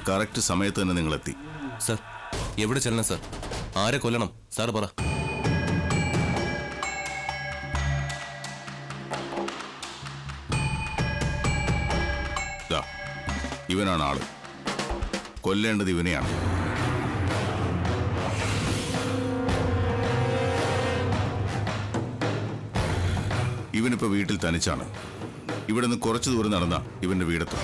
Correct സമയത്ത് തന്നെ നിങ്ങൾ എത്തി സർ എവിടെ ചെല്ലണം സർ ആരെ കൊല്ലണം സാർ പറ ദാ, ഇവനാണ് ആള് കൊല്ലേണ്ടത് ഇവനെയാണ് ഇവനിപ്പോ വീട്ടിൽ തനിച്ചാണ് ഇവിടുന്ന് കുറച്ചു ദൂരം നടന്ന ഇവന്റെ വീടെത്തും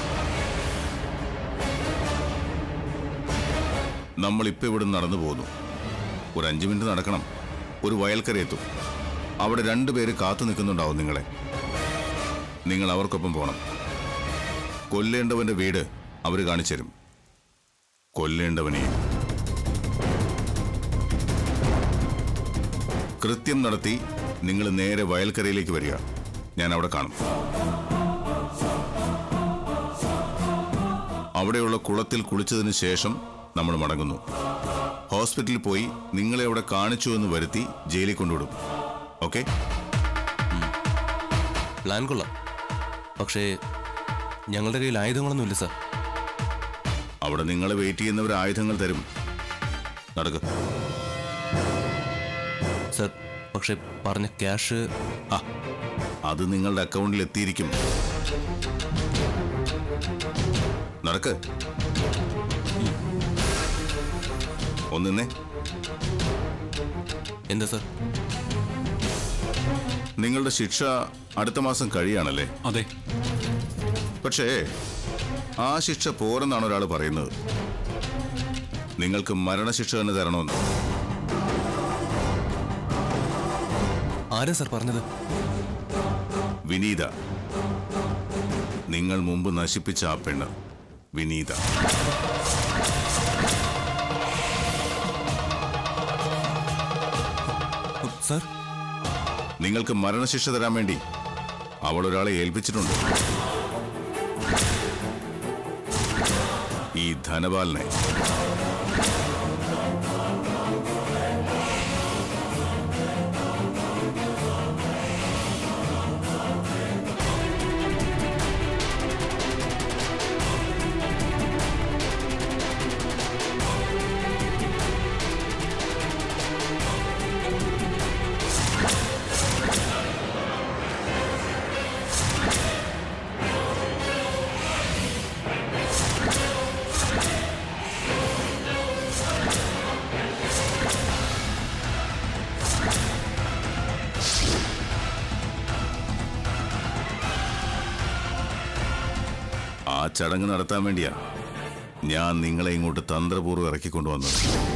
നമ്മൾ ഇപ്പൊ ഇവിടുന്ന് നടന്നു പോകുന്നു ഒരു അഞ്ചു മിനിറ്റ് നടക്കണം ഒരു വയൽക്കര എത്തും അവിടെ രണ്ടുപേര് കാത്തു നിൽക്കുന്നുണ്ടാവും നിങ്ങളെ നിങ്ങൾ അവർക്കൊപ്പം പോണം കൊല്ലേണ്ടവന്റെ വീട് അവർ കാണിച്ചു തരും കൊല്ലേണ്ടവനെ കൃത്യം നടത്തി നിങ്ങൾ നേരെ വയൽക്കരയിലേക്ക് വരിക ഞാൻ അവിടെ കാണും അവിടെയുള്ള കുളത്തിൽ കുളിച്ചതിന് ശേഷം നമ്മൾ മടങ്ങുന്നു ഹോസ്പിറ്റലിൽ പോയി നിങ്ങളെ അവിടെ കാണിച്ചു എന്ന് വരുത്തി ജയിലിൽ കൊണ്ടുവിടും ഓക്കെ പ്ലാൻ കൊള്ളാം പക്ഷേ ഞങ്ങളുടെ കയ്യിൽ ആയുധങ്ങളൊന്നുമില്ല സർ അവിടെ നിങ്ങളെ വെയിറ്റ് ചെയ്യുന്നവർ ആയുധങ്ങൾ തരും നടക്കുക സർ പക്ഷേ പറഞ്ഞ ക്യാഷ് ആ അത് നിങ്ങളുടെ അക്കൗണ്ടിൽ എത്തിയിരിക്കും നടക്ക് ഒന്നിന്നേ എന്താ സർ നിങ്ങളുടെ ശിക്ഷ അടുത്ത മാസം കഴിയാണല്ലേ അതെ പക്ഷേ ആ ശിക്ഷ പോരെന്നാണ് ഒരാൾ പറയുന്നത് നിങ്ങൾക്ക് മരണശിക്ഷ തന്നെ തരണമെന്ന് ആരാ സർ പറഞ്ഞത് വിനീത നിങ്ങൾ മുമ്പ് നശിപ്പിച്ച ആ പെണ്ണ് വിനീത സർ നിങ്ങൾക്ക് മരണശിക്ഷ തരാൻ വേണ്ടി അവൾ ഒരാളെ ഏൽപ്പിച്ചിട്ടുണ്ട് ഈ ധനപാലനെ ആ ചടങ്ങ് നടത്താൻ വേണ്ടിയാ ഞാൻ നിങ്ങളെ ഇങ്ങോട്ട് തന്ത്രപൂർവ്വം ഇറക്കിക്കൊണ്ടുവന്നത്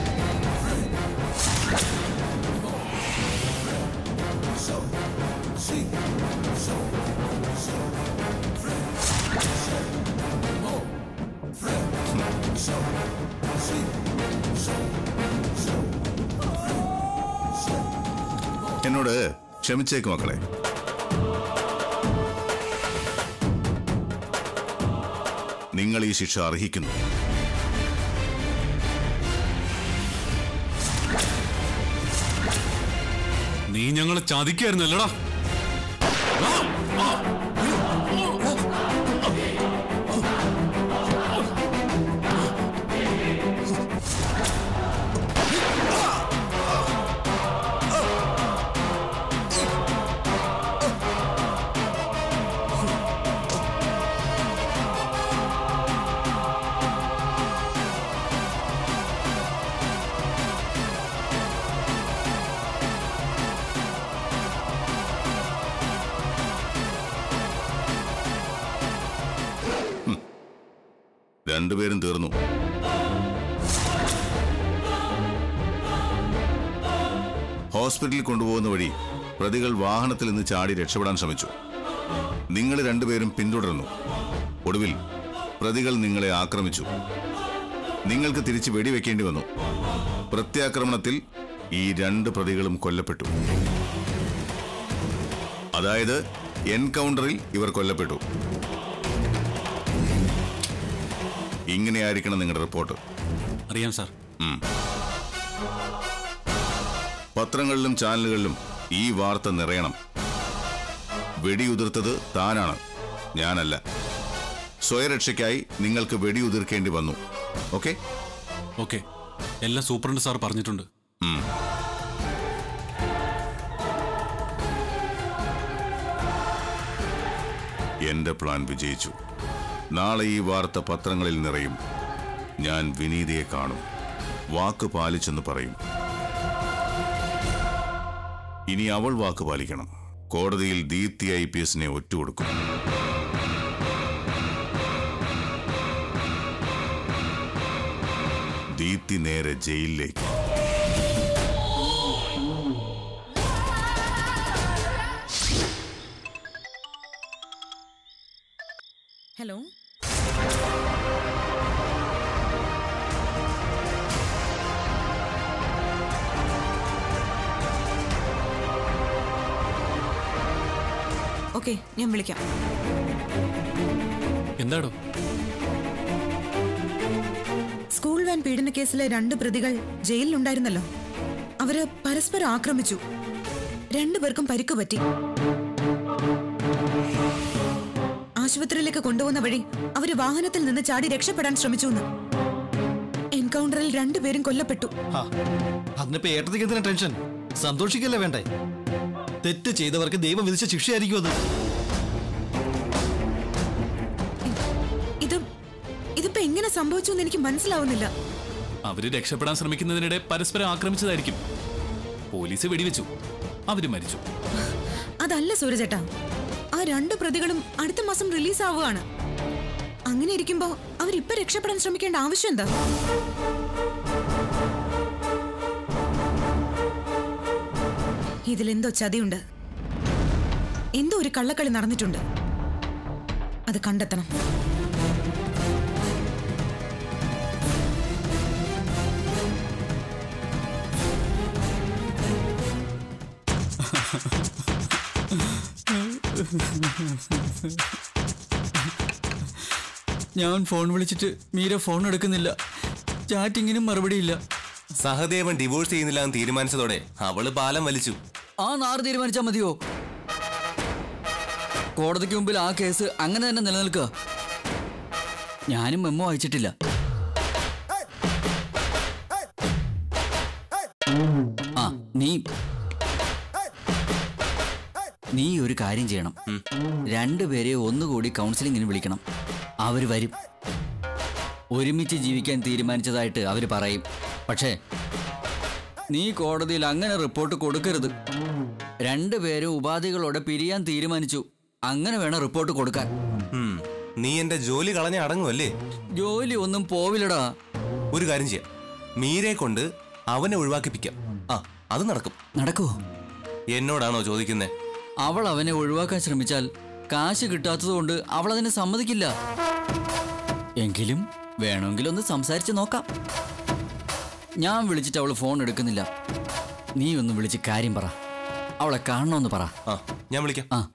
എന്നോട് ക്ഷമിച്ചേക്ക് മക്കളെ നിങ്ങൾ ഈ ശിക്ഷ അർഹിക്കുന്നു നീ ഞങ്ങളെ ചതിക്കായിരുന്നല്ലടാ രണ്ടുപേരും തീർന്നു ഹോസ്പിറ്റലിൽ കൊണ്ടുപോകുന്ന വഴി പ്രതികൾ വാഹനത്തിൽ നിന്ന് ചാടി രക്ഷപ്പെടാൻ ശ്രമിച്ചു നിങ്ങൾ രണ്ടുപേരും പിന്തുടർന്നു ഒടുവിൽ പ്രതികൾ നിങ്ങളെ ആക്രമിച്ചു നിങ്ങൾക്ക് തിരിച്ച് വെടിവെക്കേണ്ടി വന്നു പ്രത്യാക്രമണത്തിൽ ഈ രണ്ട് പ്രതികളും കൊല്ലപ്പെട്ടു അതായത് എൻകൗണ്ടറിൽ ഇവർ കൊല്ലപ്പെട്ടു ഇങ്ങനെയായിരിക്കണം നിങ്ങളുടെ റിപ്പോർട്ട് അറിയാം സാർ പത്രങ്ങളിലും ചാനലുകളിലും ഈ വാർത്ത നിറയണം വെടിയുതിർത്തത് താനാണ് ഞാനല്ല സ്വയരക്ഷയ്ക്കായി നിങ്ങൾക്ക് വെടിയുതിർക്കേണ്ടി വന്നു ഓക്കെ ഓക്കെ എല്ലാം സൂപ്രണ്ട് സാർ പറഞ്ഞിട്ടുണ്ട് എന്റെ പ്ലാൻ വിജയിച്ചു നാളെ ഈ വാർത്ത പത്രങ്ങളിൽ നിറയും ഞാൻ വിനീതയെ കാണും വാക്ക് പാലിച്ചെന്ന് പറയും ഇനി അവൾ വാക്ക് പാലിക്കണം കോടതിയിൽ ദീപ്തി ഐ പി എസിനെ ഒറ്റുകൊടുക്കും ദീപ്തി നേരെ ജയിലിലേക്ക് ഹലോ ഓക്കെ ഞാൻ വിളിക്കാം എന്താടോ സ്കൂൾ വാൻ പീഡന കേസിലെ രണ്ട് പ്രതികൾ ജയിലിലുണ്ടായിരുന്നല്ലോ അവര് പരസ്പരം ആക്രമിച്ചു രണ്ടുപേർക്കും പരിക്ക് പറ്റി ആശുപത്രിയിലേക്ക് കൊണ്ടുപോകുന്ന വഴി അവര് വാഹനത്തിൽ നിന്ന് ചാടി രക്ഷപ്പെടാൻ ശ്രമിച്ചു എന്ന് എൻകൗണ്ടറിൽ രണ്ടുപേരും കൊല്ലപ്പെട്ടു ഹാ, അതിനിപ്പോ ഏട്ടത്തിക്ക് എന്തിനാ ടെൻഷൻ സന്തോഷിക്കല്ലേ വേണ്ടേ തെറ്റ് ചെയ്തവർക്ക് ദൈവം വിധിച്ച ശിക്ഷയായിരിക്കും അത് ഇത് ഇതിപ്പോ എങ്ങനെ സംഭവിച്ചു എന്ന് എനിക്ക് മനസ്സിലാവുന്നില്ല അവര് രക്ഷപ്പെടാൻ ശ്രമിക്കുന്നതിനിടെ പരസ്പരം ആക്രമിച്ചതായിരിക്കും പോലീസ് വെടിവെച്ചു അവര് മരിച്ചു അതല്ല സൂരജേട്ടാ ആ രണ്ട് പ്രതികളും അടുത്ത മാസം റിലീസ് ആവുകയാണ് അങ്ങനെ ഇരിക്കുമ്പോ അവരിപ്പൊ രക്ഷപ്പെടാൻ ശ്രമിക്കേണ്ട ആവശ്യം എന്താ ഇതിലെന്തോ ചതിയുണ്ട് എന്തോ ഒരു കള്ളക്കളി നടന്നിട്ടുണ്ട് അത് കണ്ടെത്തണം ഞാൻ ഫോൺ വിളിച്ചിട്ട് മീര ഫോൺ എടുക്കുന്നില്ല ചാറ്റിങ്ങിനും മറുപടിയില്ല സഹദേവൻ ഡിവോഴ്സ് ചെയ്യുന്നില്ല എന്ന് തീരുമാനിച്ചതോടെ അവള് പാലം വലിച്ചു ആ നാറ് തീരുമാനിച്ചാൽ മതിയോ കോടതിക്ക് മുമ്പിൽ ആ കേസ് അങ്ങനെ തന്നെ നിലനിൽക്കുക ഞാനും മെമ്മോ അയച്ചിട്ടില്ല ആ നീ നീ ഒരു കാര്യം ചെയ്യണം രണ്ടുപേരെ ഒന്നുകൂടി കൗൺസിലിങ്ങിന് വിളിക്കണം അവര് വരും ഒരുമിച്ച് ജീവിക്കാൻ തീരുമാനിച്ചതായിട്ട് അവര് പറയും പക്ഷേ നീ കോടതിയിൽ അങ്ങനെ റിപ്പോർട്ട് കൊടുക്കരുത് രണ്ടുപേരും ഉപാധികളോടെ പിരിയാൻ തീരുമാനിച്ചു അങ്ങനെ വേണം റിപ്പോർട്ട് കൊടുക്കാൻ ഉം. നീ എന്റെ ജോലി കളഞ്ഞ അടങ്ങുമല്ലേ ജോലി ഒന്നും പോവില്ലടാ ഒരു കാര്യം ചെയ്യാം മീരെ കൊണ്ട് അവനെ ഒഴിവാക്കിപ്പിക്കാം ആ അത് നടക്കും നടക്കുവോ എന്നോടാണോ ചോദിക്കുന്നേ അവൾ അവനെ ഒഴിവാക്കാൻ ശ്രമിച്ചാൽ കാശ് കിട്ടാത്തതുകൊണ്ട് അവൾ അതിനെ സമ്മതിക്കില്ല എങ്കിലും വേണമെങ്കിൽ ഒന്ന് സംസാരിച്ച് നോക്കാം ഞാൻ വിളിച്ചിട്ട് അവൾ ഫോൺ എടുക്കുന്നില്ല നീ ഒന്ന് വിളിച്ച് കാര്യം പറ അവളെ കാണണമെന്ന് പറ ആ ഞാൻ വിളിക്കാം ആ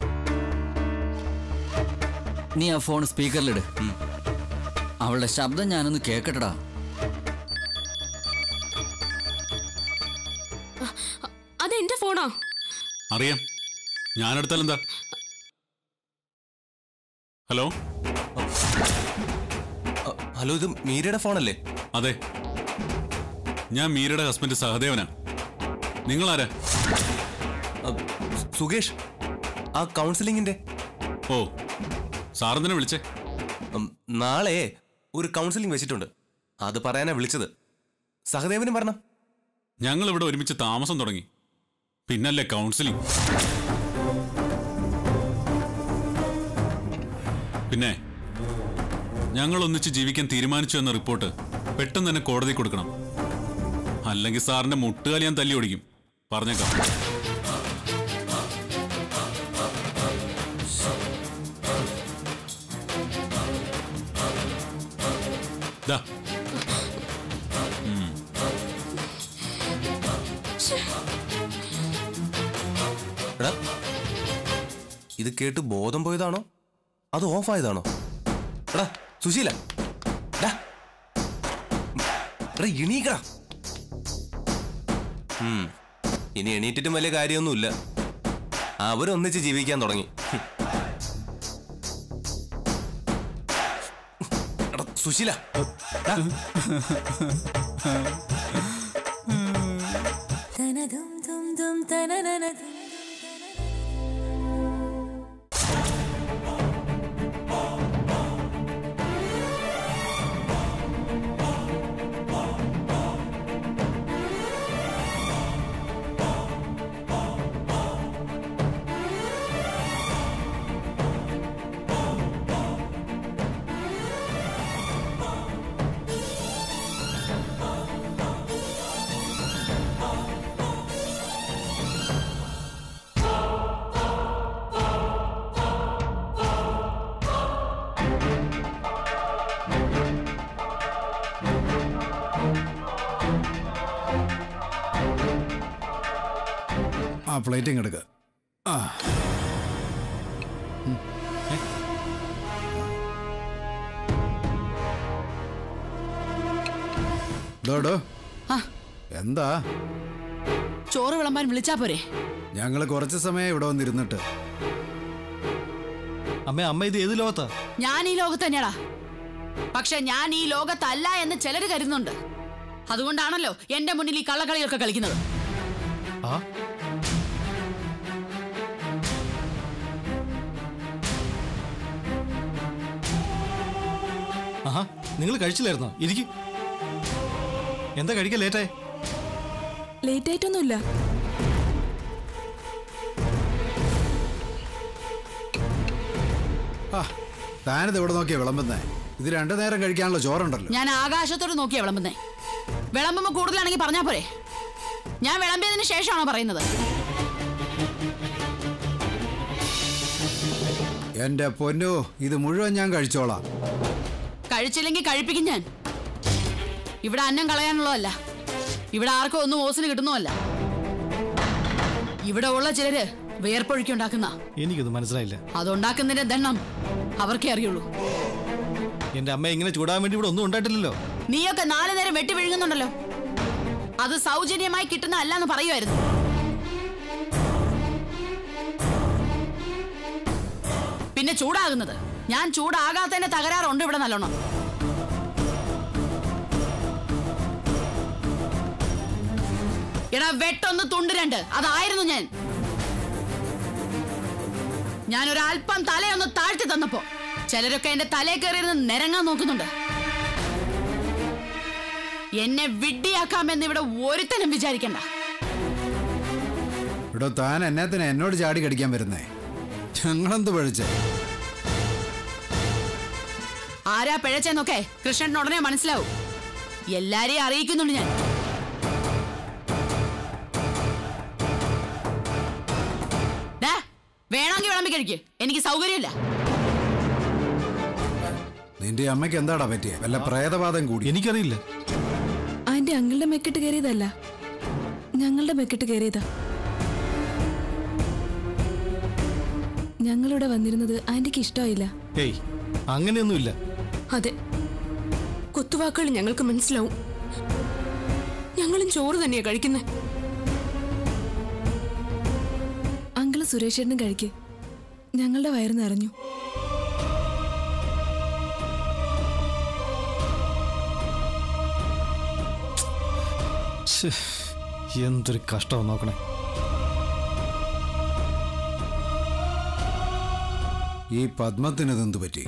നീ ആ ഫോൺ സ്പീക്കറിലിട് അവളുടെ ശബ്ദം ഞാനൊന്ന് കേക്കട്ടടാ അതെന്റെ ഫോണാ അറിയാം ഞാനെടുത്താൽ എന്താ ഹലോ അ, ഹലോ ഇത് മീരയുടെ ഫോണല്ലേ അതെ ഞാൻ മീരയുടെ ഹസ്ബൻഡ് സഹദേവനാ നിങ്ങളാരാ അ, സുകേഷ് ആ കൗൺസിലിങ്ങിന്റെ ഓ സാറെന്തിനെ വിളിച്ചേ ഉം, നാളെ ഒരു കൗൺസിലിംഗ് വെച്ചിട്ടുണ്ട് അത് പറയാനാ വിളിച്ചത് സഹദേവനും പറഞ്ഞ ഞങ്ങൾ ഇവിടെ ഒരുമിച്ച് താമസം തുടങ്ങി പിന്നല്ലേ കൗൺസിലിംഗ് പിന്നെ ഞങ്ങൾ ഒന്നിച്ച് ജീവിക്കാൻ തീരുമാനിച്ചു എന്ന റിപ്പോർട്ട് പെട്ടെന്ന് തന്നെ കോടതി കൊടുക്കണം അല്ലെങ്കിൽ സാറിന്റെ മുട്ടുകാലി ഞാൻ തല്ലി ഓടിക്കും പറഞ്ഞേക്കാം ദാ എടാ ഇത് കേട്ട് ബോധം പോയതാണോ അത് ഓഫായതാണോ എടാ സുശീല എടാ എടാ എണീക്കടാ ഉം, ഇനി എണീറ്റിട്ടും വലിയ കാര്യമൊന്നുമില്ല അവരൊന്നിച്ച് ജീവിക്കാൻ തുടങ്ങി ഹും. എടാ സുശീല ദാ, ആ പ്ലേറ്റ് ഇങ്ങ് എടുക്കുക ആ ഉം. ഏ? ഡോ, ഡോ. ആ. എന്താ ചോറ് വിളമ്പാൻ വിളിച്ചാ പോരെ ഞങ്ങൾ കുറച്ച് സമയം ഇവിടെ വന്നിരുന്നിട്ട് അമ്മ അമ്മ ഇത് ഏത് ലോകത്താ ഞാൻ ഈ ലോകത്ത് തന്നെയാടാ പക്ഷെ ഞാൻ ഈ ലോകത്തല്ല എന്ന് ചിലര് കരുതുന്നുണ്ട് അതുകൊണ്ടാണല്ലോ എന്റെ മുന്നിൽ ഈ കള്ളക്കളിയൊക്കെ കളിക്കുന്നത് ആ ആഹാ നിങ്ങൾ കഴിച്ചില്ലായിരുന്നോ ഇരിക്കും എന്താ കഴിക്കാൻ ലേറ്റായി ലേറ്റ് ആയിട്ടൊന്നുമില്ല ആ താനിത് എവിടെ നോക്കിയാ വിളമ്പുന്നേ ഇത് രണ്ടു നേരം കഴിക്കാനുള്ള ചോറുണ്ടല്ലോ ഞാൻ ആകാശത്തോട് നോക്കിയാ വിളമ്പുന്നേ വിളമ്പുമ്പോ കൂടുതലാണെങ്കിൽ പറഞ്ഞാ പോരെ ഞാൻ വിളമ്പിയതിന് ശേഷമാണോ പറയുന്നത് എന്റെ പൊന്നു ഇത് മുഴുവൻ ഞാൻ കഴിച്ചോളാം കഴിച്ചില്ലെങ്കിൽ കഴിപ്പിക്കും ഞാൻ ഇവിടെ അന്നം കളയാനുള്ളതല്ല ഇവിടെ ആർക്കും ഒന്നും ഓസിന് കിട്ടുന്നുമല്ല ഇവിടെ ഉള്ള ചിലര് വേർപ്പൊഴുക്കുണ്ടാക്കുന്ന എനിക്കത് മനസ്സിലായില്ല അതുണ്ടാക്കുന്നതിന്റെ ദണ്ണം അവർക്കേ അറിയുള്ളൂ എന്റെ അമ്മ ഇങ്ങനെ ചൂടാൻ വേണ്ടി ഇവിടെ ഒന്നും ഉണ്ടായിട്ടില്ലല്ലോ നീയൊക്കെ നാലു നേരം വെട്ടി വിഴുങ്ങുന്നുണ്ടല്ലോ അത് സൗജന്യമായി കിട്ടുന്ന അല്ലാന്ന് പറയുമായിരുന്നു പിന്നെ ചൂടാകുന്നത് ഞാൻ ചൂടാകാത്തതിന്റെ തകരാറുണ്ട് ഇവിടെ നല്ലോണം എടാ വെട്ടൊന്ന് തുണ്ട് രണ്ട് അതായിരുന്നു ഞാൻ ഞാൻ ഒരല്പം തലയൊന്ന് താഴ്ത്തി തന്നപ്പോ ചിലരൊക്കെ എന്റെ തലേ കയറിയിരുന്ന് നിരങ്ങാൻ നോക്കുന്നുണ്ട് എന്നെ വിഡ്ഢിയാക്കാമെന്ന് ഇവിടെ ഒരുത്തനും വിചാരിക്കണ്ട ഇവിടെ താൻ എന്നത്തിന് എന്നോട് ചാടി കടിക്കാൻ വരുന്നേ ഞങ്ങളെന്ത് പഴിച്ചേ ആരാ പിഴച്ചെന്നൊക്കെ കൃഷ്ണൻ ഉടനെ മനസ്സിലാവും എല്ലാരെയും അറിയിക്കുന്നുണ്ട് ഞാൻ ദാ, വേണമെങ്കിൽ വിളമ്പി കഴിക്ക് എനിക്ക് സൗകര്യമില്ല നിന്റെ അമ്മയ്ക്ക് എന്താടാ പറ്റിയ വല്ല പ്രേതബാധം കൂടി എനിക്കറിയില്ല ആന്റി അങ്കിളുടെ മെക്കിട്ട് കയറിയതല്ല ഞങ്ങളുടെ മെക്കിട്ട് കയറിയതാ ഞങ്ങളിവിടെ വന്നിരുന്നത് ആന്റിക്ക് ഇഷ്ടമായില്ല ഏയ് അങ്ങനെയൊന്നുമില്ല അതെ കുത്തുവാക്കുകൾ ഞങ്ങൾക്ക് മനസ്സിലാവും ഞങ്ങളും ചോറ് തന്നെയാ കഴിക്കുന്നത് അങ്കിള് സുരേഷേട്ടനും കഴിക്ക് ഞങ്ങളുടെ വയറ് നിറഞ്ഞു ശ്ശേ, എന്തൊരു കഷ്ടം നോക്കണേ ഈ പത്മത്തിന് ഇതെന്ത് പറ്റി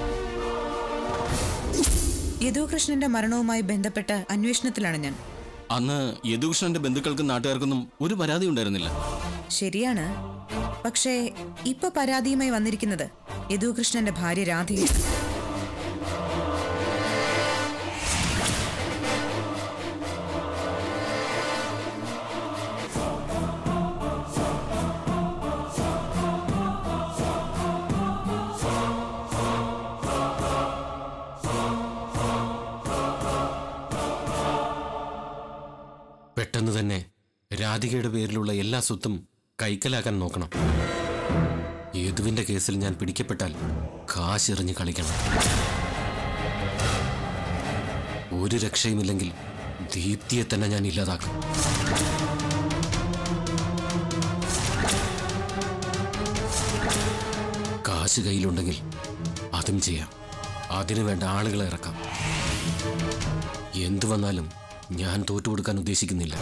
യദുകൃഷ്ണന്റെ മരണവുമായി ബന്ധപ്പെട്ട് അന്വേഷണത്തിലാണ് ഞാൻ അന്ന് യദുകൃഷ്ണന്റെ ബന്ധുക്കൾക്കും നാട്ടുകാർക്കൊന്നും ഒരു പരാതി ഉണ്ടായിരുന്നില്ല ശരിയാണ് പക്ഷേ ഇപ്പൊ പരാതിയുമായി വന്നിരിക്കുന്നത് യദുകൃഷ്ണന്റെ ഭാര്യ രാധികയാണ് പെട്ടെന്ന് തന്നെ രാധികയുടെ പേരിലുള്ള എല്ലാ സ്വത്തും കൈക്കലാക്കാൻ നോക്കണം യദുവിന്റെ കേസിൽ ഞാൻ പിടിക്കപ്പെട്ടാൽ കാശെറിഞ്ഞ് കളിക്കണം ഒരു രക്ഷയുമില്ലെങ്കിൽ ദീപ്തിയെ തന്നെ ഞാൻ ഇല്ലാതാക്കും കാശ് കയ്യിലുണ്ടെങ്കിൽ അതും ചെയ്യാം അതിനു വേണ്ട ആളുകളെ ഇറക്കാം എന്തു വന്നാലും ഞാൻ തോറ്റു കൊടുക്കാൻ ഉദ്ദേശിക്കുന്നില്ല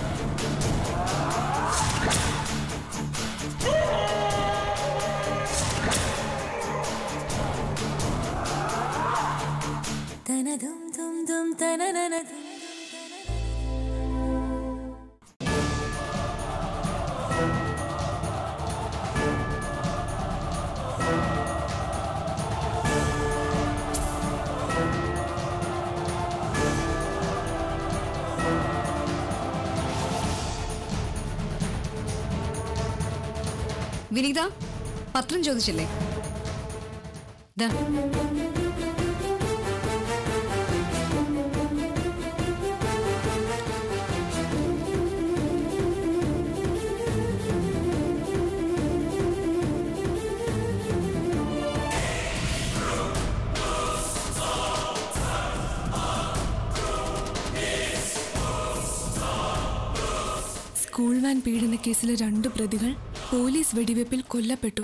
വിനീത പത്രം ചോദിച്ചില്ലേ ദാ. സ്കൂൾ വാൻ പീഡന കേസിലെ രണ്ട് പ്രതികൾ പോലീസ് വെടിവെപ്പിൽ കൊല്ലപ്പെട്ടു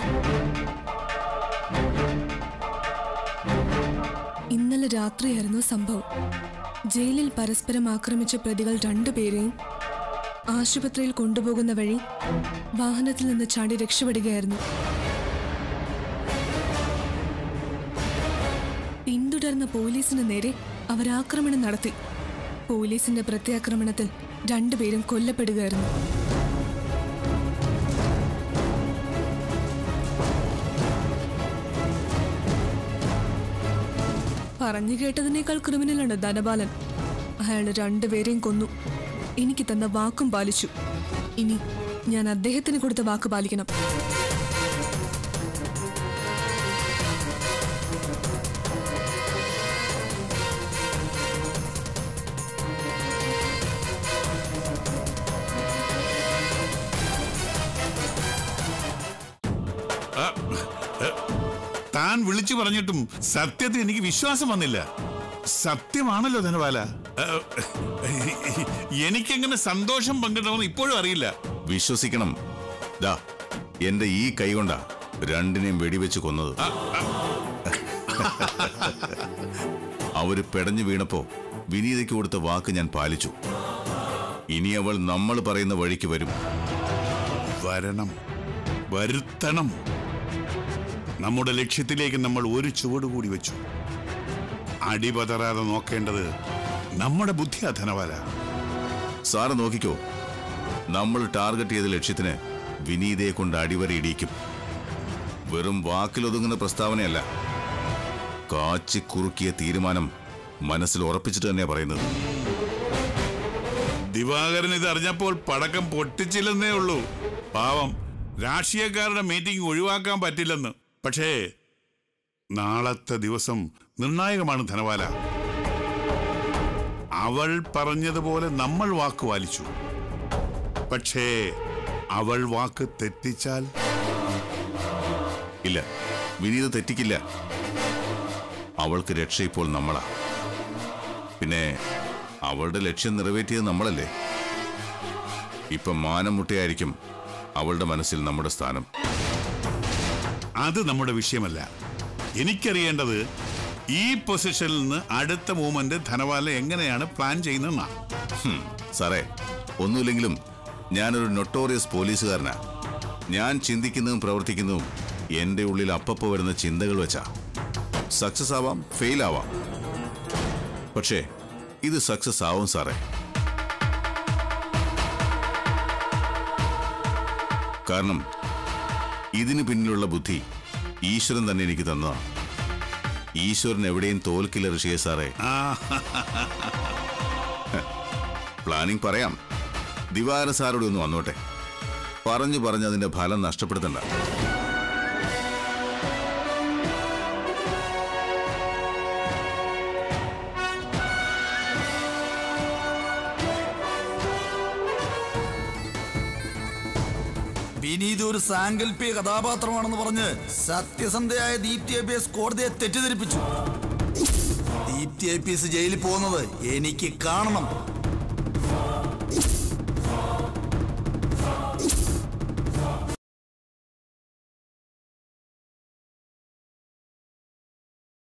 ഇന്നലെ രാത്രിയായിരുന്നു സംഭവം ജയിലിൽ പരസ്പരം ആക്രമിച്ച പ്രതികൾ രണ്ടുപേരെയും ആശുപത്രിയിൽ കൊണ്ടുപോകുന്ന വഴി വാഹനത്തിൽ നിന്ന് ചാടി രക്ഷപ്പെടുകയായിരുന്നു പിന്തുടർന്ന പോലീസിന് നേരെ അവരാക്രമണം നടത്തി പോലീസിന്റെ പ്രത്യാക്രമണത്തിൽ രണ്ടുപേരും കൊല്ലപ്പെടുകയായിരുന്നു പറഞ്ഞു കേട്ടതിനേക്കാൾ ക്രിമിനലാണ് ധനപാലൻ അയാൾ രണ്ടുപേരെയും കൊന്നു എനിക്ക് തന്ന വാക്കും പാലിച്ചു ഇനി ഞാൻ അദ്ദേഹത്തിന് കൊടുത്ത വാക്ക് പാലിക്കണം താൻ വിളിച്ചു പറഞ്ഞിട്ടും സത്യത്തിൽ എനിക്ക് വിശ്വാസം വന്നില്ല സത്യമാണല്ലോ ധനപാല ഏഹ്, എനിക്കെങ്ങനെ സന്തോഷം പങ്കിടണമെന്ന് ഇപ്പോഴും അറിയില്ല വിശ്വസിക്കണം ദാ എന്റെ ഈ കൈ കൊണ്ടാ രണ്ടിനെയും വെടിവെച്ച് കൊന്നത് അവര് പെടഞ്ഞു വീണപ്പോ വിനീതയ്ക്ക് കൊടുത്ത വാക്ക് ഞാൻ പാലിച്ചു ഇനി അവൾ നമ്മൾ പറയുന്ന വഴിക്ക് വരും വരണം വരുത്തണം നമ്മുടെ ലക്ഷ്യത്തിലേക്ക് നമ്മൾ ഒരു ചുവട് കൂടി വെച്ചു അടിപതറാതെ നോക്കേണ്ടത് നമ്മുടെ ബുദ്ധിയാ ധനപാല സാറ് നോക്കിക്കോ നമ്മൾ ടാർഗറ്റ് ചെയ്ത ലക്ഷ്യത്തിന് വിനീതയെ കൊണ്ട് അടിവര ഇടിയിക്കും വെറും വാക്കിലൊതുങ്ങുന്ന പ്രസ്താവനയല്ല കാച്ചി കുറുക്കിയ തീരുമാനം മനസ്സിൽ ഉറപ്പിച്ചിട്ട് തന്നെയാ പറയുന്നത് ദിവാകരൻ ഇത് അറിഞ്ഞപ്പോൾ പടക്കം പൊട്ടിച്ചില്ലെന്നേ ഉള്ളൂ പാവം രാഷ്ട്രീയക്കാരുടെ മീറ്റിംഗ് ഒഴിവാക്കാൻ പറ്റില്ലെന്ന് പക്ഷേ നാളത്തെ ദിവസം നിർണായകമാണ് ധനവാല അവൾ പറഞ്ഞതുപോലെ നമ്മൾ വാക്ക് പാലിച്ചു പക്ഷേ അവൾ വാക്ക് തെറ്റിച്ചാൽ ഇല്ല വിനീത തെറ്റിക്കില്ല അവൾക്ക് രക്ഷ ഇപ്പോൾ നമ്മളാ പിന്നെ അവളുടെ ലക്ഷ്യം നിറവേറ്റിയത് നമ്മളല്ലേ ഇപ്പൊ മാനം മുട്ടയായിരിക്കും അവളുടെ മനസ്സിൽ നമ്മുടെ സ്ഥാനം അത് നമ്മുടെ വിഷയമല്ല എനിക്കറിയേണ്ടത് ഈ പൊസിഷനിൽ നിന്ന് അടുത്ത മൂവ്മെന്റ് ധനവാല എങ്ങനെയാണ് പ്ലാൻ ചെയ്യുന്നതെന്നാ ഹും, സാറേ ഒന്നുമില്ലെങ്കിലും ഞാനൊരു നൊട്ടോറിയസ് പോലീസുകാരനാ ഞാൻ ചിന്തിക്കുന്നതും പ്രവർത്തിക്കുന്നതും എന്റെ ഉള്ളിൽ അപ്പപ്പോ വരുന്ന ചിന്തകൾ വെച്ചാ സക്സസ് ആവാം ഫെയിൽ ആവാം പക്ഷേ ഇത് സക്സസ് ആവും സാറേ കാരണം ഇതിന് പിന്നിലുള്ള ബുദ്ധി ഈശ്വരൻ തന്നെ എനിക്ക് തന്നതാണ് ഈശ്വരൻ എവിടെയും തോൽക്കില്ല ഋഷിയെ സാറേ പ്ലാനിങ് പറയാം ദിവാര സാറോട് ഒന്ന് വന്നോട്ടെ പറഞ്ഞു പറഞ്ഞ് അതിന്റെ ഫലം നഷ്ടപ്പെടുത്തണ്ട വിനീത് ഒരു സാങ്കല്പിക കഥാപാത്രമാണെന്ന് പറഞ്ഞ് സത്യസന്ധയായ ദീപ്തി ഐ പി എസ് കോടതിയെ തെറ്റിദ്ധരിപ്പിച്ചു ദീപ്തി ഐ പി എസ് ജയിലിൽ പോകുന്നത് എനിക്ക് കാണണം